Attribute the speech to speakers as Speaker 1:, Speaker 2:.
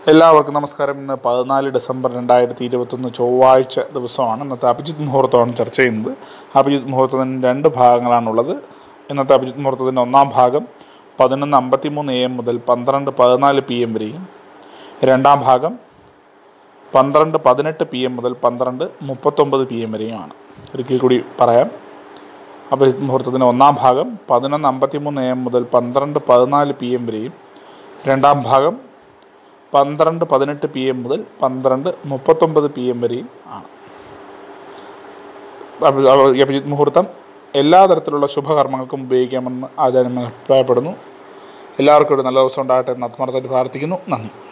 Speaker 1: എല്ലാവർക്കും നമസ്കാരം ഇന്ന് പതിനാല് ഡിസംബർ രണ്ടായിരത്തി ഇരുപത്തൊന്ന് ചൊവ്വാഴ്ച ദിവസമാണ് ഇന്നത്തെ അഭിജിത്ത് മുഹൂർത്തമാണ് ചർച്ച ചെയ്യുന്നത് അഭിജിത്ത് മുഹൂർത്തത്തിന് രണ്ട് ഭാഗങ്ങളാണുള്ളത് ഇന്നത്തെ അഭിജിത്ത് മുഹൂർത്തത്തിൻ്റെ ഒന്നാം ഭാഗം പതിനൊന്ന് അമ്പത്തി മൂന്ന് എ എം മുതൽ പന്ത്രണ്ട് പതിനാല് പി എം വരെയും രണ്ടാം ഭാഗം പന്ത്രണ്ട് പതിനെട്ട് പി എം മുതൽ പന്ത്രണ്ട് മുപ്പത്തൊമ്പത് പി എം വരെയുമാണ് ഒരിക്കൽ കൂടി പറയാം അഭിജിത്ത് മുഹൂർത്തത്തിൻ്റെ ഒന്നാം ഭാഗം പതിനൊന്ന് അമ്പത്തി മൂന്ന് എ എം മുതൽ പന്ത്രണ്ട് പതിനാല് പി എം വരെയും രണ്ടാം ഭാഗം പന്ത്രണ്ട് പതിനെട്ട് പി എം മുതൽ പന്ത്രണ്ട് മുപ്പത്തൊമ്പത് പി എം വരെയും ആണ് അഭി- അവ- ഈ അഭിജിത്ത് മുഹൂർത്തം എല്ലാ തരത്തിലുള്ള ശുഭകർമ്മങ്ങൾക്കും ഉപയോഗിക്കാമെന്ന് ആചാര്യന്മാർ അഭിപ്രായപ്പെടുന്നു എല്ലാവർക്കും ഒരു നല്ല ദിവസം ഉണ്ടാകട്ടെ എന്ന് ആത്മാർത്ഥമായിട്ട് പ്രാർത്ഥിക്കുന്നു നന്ദി